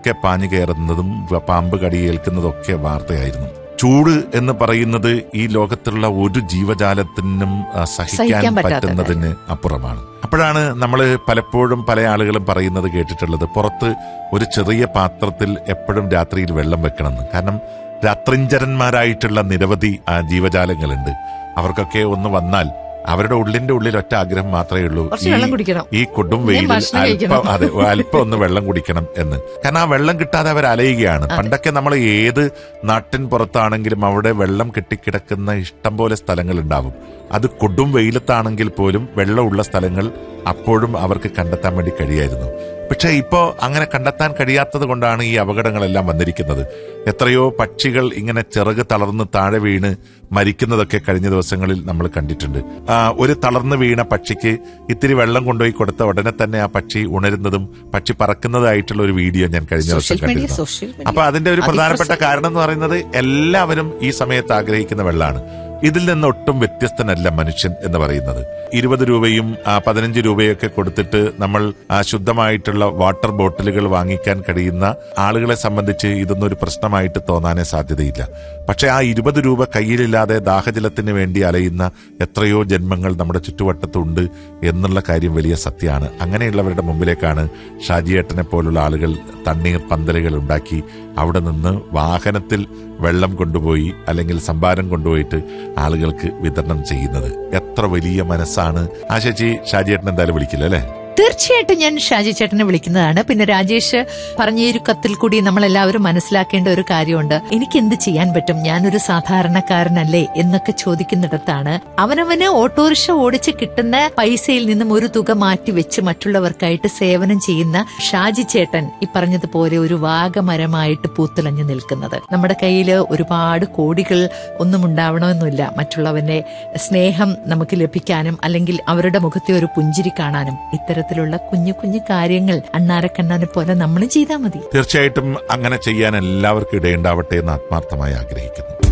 വീട്ടിലൊക്കെ പാഞ്ഞു കയറുന്നതും പാമ്പ് കടിയേൽക്കുന്നതൊക്കെ വാർത്തയായിരുന്നു ചൂട് എന്ന് പറയുന്നത് ഈ ലോകത്തുള്ള ഒരു ജീവജാലത്തിനും ആ, സഹിക്കാൻ സഹിക്കാൻ പറ്റാത്ത പറ്റുന്നതിന് അപ്പുറമാണ് അപ്പോഴാണ് നമ്മൾ പലപ്പോഴും പല ആളുകളും പറയുന്നത് കേട്ടിട്ടുള്ളത് പുറത്ത് ഒരു ചെറിയ പാത്രത്തിൽ എപ്പോഴും രാത്രിയിൽ വെള്ളം വെക്കണമെന്ന് കാരണം രാത്രിഞ്ചരന്മാരായിട്ടുള്ള നിരവധി ആ, ജീവജാലങ്ങളുണ്ട് അവർക്കൊക്കെ ഒന്ന് വന്നാൽ അവരുടെ ഉള്ളിന്റെ ഉള്ളിൽ ഒറ്റ ആഗ്രഹം മാത്രമേ ഉള്ളൂ കുറച്ച് വെള്ളം കുടിക്കണം. ഈ കൊടും പിന്നെ വെയിലിൽ ഭക്ഷണം അല്പം കഴിക്കണം. അതെ അല്പം ഒന്ന് വെള്ളം കുടിക്കണം എന്ന് കാരണം ആ വെള്ളം കിട്ടാതെ അവർ അലയുകയാണ് പണ്ടൊക്കെ നമ്മൾ ഏത് നാട്ടിൻ പുറത്താണെങ്കിലും അവിടെ വെള്ളം കെട്ടിക്കിടക്കുന്ന ഇഷ്ടം പോലെ സ്ഥലങ്ങൾ ഉണ്ടാവും അത് കൊടും വെയിലത്താണെങ്കിൽ പോലും വെള്ളമുള്ള സ്ഥലങ്ങൾ അപ്പോഴും അവർക്ക് കണ്ടെത്താൻ വേണ്ടി കഴിയായിരുന്നു പക്ഷെ ഇപ്പോ അങ്ങനെ കണ്ടെത്താൻ കഴിയാത്തത് കൊണ്ടാണ് ഈ അപകടങ്ങളെല്ലാം വന്നിരിക്കുന്നത് എത്രയോ പക്ഷികൾ ഇങ്ങനെ ചിറക് തളർന്ന് താഴെ വീണ് മരിക്കുന്നതൊക്കെ കഴിഞ്ഞ ദിവസങ്ങളിൽ നമ്മൾ കണ്ടിട്ടുണ്ട് ആ, ഒരു തളർന്ന് വീണ പക്ഷിക്ക് ഇത്തിരി വെള്ളം കൊണ്ടുപോയി കൊടുത്ത ഉടനെ തന്നെ ആ പക്ഷി ഉണരുന്നതും പക്ഷി പറക്കുന്നതായിട്ടുള്ള ഒരു വീഡിയോ ഞാൻ കഴിഞ്ഞ ദിവസം സോഷ്യൽ മീഡിയ കണ്ടിരുന്നു സോഷ്യൽ മീഡിയ അപ്പൊ അതിന്റെ ഒരു പ്രധാനപ്പെട്ട അതിപ്രസരം. കാരണം എന്ന് പറയുന്നത് എല്ലാവരും ഈ സമയത്ത് ആഗ്രഹിക്കുന്ന വെള്ളമാണ് ഇതിൽ നിന്ന് ഒട്ടും വ്യത്യസ്തനല്ല മനുഷ്യൻ എന്ന് പറയുന്നത് ഇരുപത് രൂപയും ആ, പതിനഞ്ച് രൂപയൊക്കെ കൊടുത്തിട്ട് നമ്മൾ ആ, ശുദ്ധമായിട്ടുള്ള വാട്ടർ ബോട്ടിലുകൾ വാങ്ങിക്കാൻ കഴിയുന്ന ആളുകളെ സംബന്ധിച്ച് ഇതൊന്നും ഒരു പ്രശ്നമായിട്ട് തോന്നാനേ സാധ്യതയില്ല പക്ഷെ ആ ഇരുപത് രൂപ കയ്യിലില്ലാതെ ദാഹജലത്തിന് വേണ്ടി അലയുന്ന എത്രയോ ജന്മങ്ങൾ നമ്മുടെ ചുറ്റുവട്ടത്തുണ്ട് എന്നുള്ള കാര്യം വലിയ സത്യമാണ് അങ്ങനെയുള്ളവരുടെ മുമ്പിലേക്കാണ് ഷാജിയേട്ടനെ പോലുള്ള ആളുകൾ തണ്ണീർ പന്തലുകൾ ഉണ്ടാക്കി അവിടെ നിന്ന് വാഹനത്തിൽ വെള്ളം കൊണ്ടുപോയി അല്ലെങ്കിൽ സംഭാരം കൊണ്ടുപോയിട്ട് ആളുകൾക്ക് വിതരണം ചെയ്യുന്നത് എത്ര വലിയ മനസ്സാണ് ആ ചേച്ചി ഷാജിയേട്ടൻ എന്തായാലും വിളിക്കില്ല അല്ലേ തീർച്ചയായിട്ടും ഞാൻ ഷാജി ചേട്ടനെ വിളിക്കുന്നതാണ് പിന്നെ രാജേഷ് പറഞ്ഞ ഈ ഒരു കത്തിൽ കൂടി നമ്മൾ എല്ലാവരും മനസ്സിലാക്കേണ്ട ഒരു കാര്യമുണ്ട് എനിക്ക് എന്ത് ചെയ്യാൻ പറ്റും ഞാനൊരു സാധാരണക്കാരനല്ലേ എന്നൊക്കെ ചോദിക്കുന്നിടത്താണ് അവനവന് ഓട്ടോറിക്ഷ ഓടിച്ച് കിട്ടുന്ന പൈസയിൽ നിന്നും ഒരു തുക മാറ്റി വെച്ച് മറ്റുള്ളവർക്കായിട്ട് സേവനം ചെയ്യുന്ന ഷാജി ചേട്ടൻ ഈ പറഞ്ഞതുപോലെ ഒരു വാഗമരമായിട്ട് പൂത്തുലഞ്ഞു നിൽക്കുന്നത് നമ്മുടെ കയ്യിൽ ഒരുപാട് കോടികൾ ഒന്നും ഉണ്ടാവണമെന്നില്ല മറ്റുള്ളവന്റെ സ്നേഹം നമുക്ക് ലഭിക്കാനും അല്ലെങ്കിൽ അവരുടെ മുഖത്തെ ഒരു പുഞ്ചിരി കാണാനും ഇത്തരത്തിലുള്ള കുഞ്ഞു കുഞ്ഞു കാര്യങ്ങൾ അണ്ണാരക്കണ്ണാനെ പോലെ നമ്മളും ചെയ്താൽ മതി തീർച്ചയായിട്ടും അങ്ങനെ ചെയ്യാൻ എല്ലാവർക്കും ഇടയുണ്ടാവട്ടെ എന്ന് ആത്മാർത്ഥമായി ആഗ്രഹിക്കുന്നു